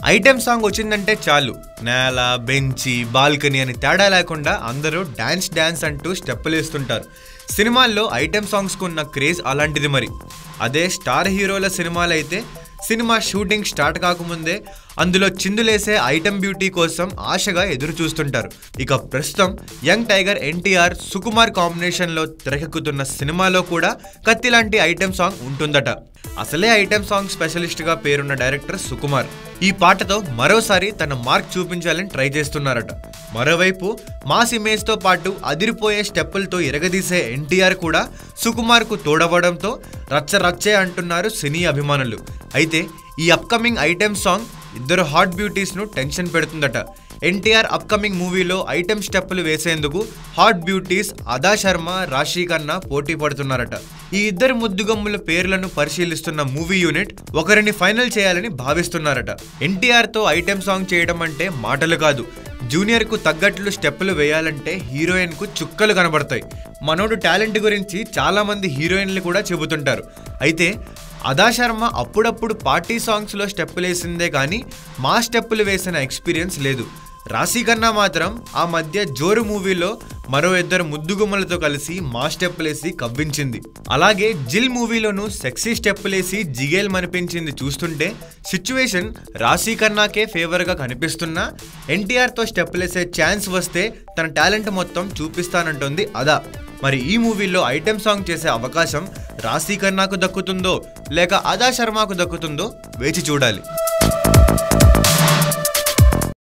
item song వచ్చిందంటే చాలు నేల బెంచి బాల్కనీ అని తేడా లేకుండా అందరూ డాన్స్ డాన్స్ అంటూ స్టెప్పులు వేస్తుంటారు సినిమాల్లో ఐటెం సాంగ్స్కు ఉన్న క్రేజ్ అలాంటిది మరి అదే స్టార్ హీరోల సినిమాలు అయితే సినిమా షూటింగ్ స్టార్ట్ కాకముందే అందులో చిందులేసే ఐటెం బ్యూటీ కోసం ఆశగా ఎదురు చూస్తుంటారు ఇక ప్రస్తుతం యంగ్ టైగర్ ఎన్టీఆర్ సుకుమార్ కాంబినేషన్లో తెరకెక్కుతున్న సినిమాలో కూడా కత్తి లాంటి ఐటెం సాంగ్ ఉంటుందట అసలే ఐటెం సాంగ్ స్పెషలిస్ట్గా పేరున్న డైరెక్టర్ సుకుమార్ ఈ పాటతో మరోసారి తన మార్క్ చూపించాలని ట్రై చేస్తున్నారట మరోవైపు మాస్ ఇమేజ్తో పాటు అదిరిపోయే స్టెప్పులతో ఎరగదీసే ఎన్టీఆర్ కూడా సుకుమార్కు తోడవడంతో రచ్చ రచ్చే అంటున్నారు సినీ అభిమానులు అయితే ఈ అప్కమింగ్ ఐటెం సాంగ్ ఇద్దరు హాట్ బ్యూటీస్ను టెన్షన్ పెడుతుందట ఎన్టీఆర్ అప్కమింగ్ మూవీలో ఐటెం స్టెప్పులు వేసేందుకు హాట్ బ్యూటీస్ అదా శర్మ రాశి కన్నా పోటీ పడుతున్నారట ఈ ఇద్దరు ముద్దుగమ్ముల పేర్లను పరిశీలిస్తున్న మూవీ యూనిట్ ఒకరిని ఫైనల్ చేయాలని భావిస్తున్నారట ఎన్టీఆర్ తో ఐటెం సాంగ్ చేయడం అంటే మాటలు కాదు జూనియర్ కు తగ్గట్లు స్టెప్పులు వేయాలంటే హీరోయిన్ కు చుక్కలు కనబడతాయి మనోడు టాలెంట్ గురించి చాలా మంది హీరోయిన్లు కూడా చెబుతుంటారు అయితే అదా శర్మ అప్పుడప్పుడు పార్టీ సాంగ్స్లో స్టెప్పులు వేసిందే కానీ మా స్టెప్పులు వేసిన ఎక్స్పీరియన్స్ లేదు రాశి కన్నా మాత్రం ఆ మధ్య జోరు మూవీలో మరో ఇద్దరు ముద్దుగుమ్మలతో కలిసి మా స్టెప్పులేసి కవ్వించింది అలాగే జిల్ మూవీలోనూ సెక్సీ స్టెప్పులేసి జిగేల్ మనిపించింది చూస్తుంటే సిచ్యువేషన్ రాశి కన్నాకే ఫేవర్గా కనిపిస్తున్నా ఎన్టీఆర్తో స్టెప్పులేసే ఛాన్స్ వస్తే తన టాలెంట్ మొత్తం చూపిస్తానంటోంది అదా మరి ఈ మూవీలో ఐటెం సాంగ్ చేసే అవకాశం రాశి కన్నాకు దక్కుతుందో లేక అదా శర్మకు దక్కుతుందో వేచి చూడాలి